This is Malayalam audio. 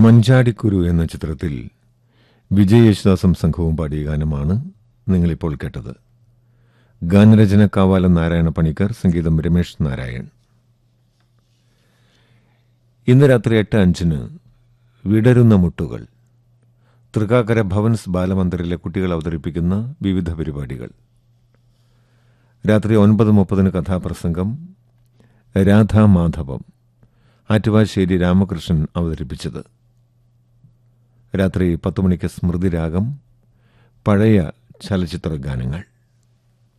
മഞ്ചാടിക്കുരു എന്ന ചിത്രത്തിൽ വിജയ് യേശുദാസും സംഘവും പാടിയ ഗാനമാണ് നിങ്ങളിപ്പോൾ കേട്ടത് ഗാനരചന കാവാലം നാരായണ പണിക്കർ സംഗീതം രമേശ് നാരായൺ ഇന്ന് രാത്രി എട്ട് അഞ്ചിന് വിടരുന്ന മുട്ടുകൾ തൃക്കാക്കര ഭവൻസ് ബാലമന്ദിറിലെ കുട്ടികൾ അവതരിപ്പിക്കുന്ന വിവിധ പരിപാടികൾ രാത്രി ഒൻപത് മുപ്പതിന് കഥാപ്രസംഗം രാധാമാധവം ആറ്റുവാശ്ശേരി രാമകൃഷ്ണൻ അവതരിപ്പിച്ചത് രാത്രി പത്ത് മണിക്ക് സ്മൃതിരാഗം പഴയ ചലച്ചിത്ര ഗാനങ്ങൾ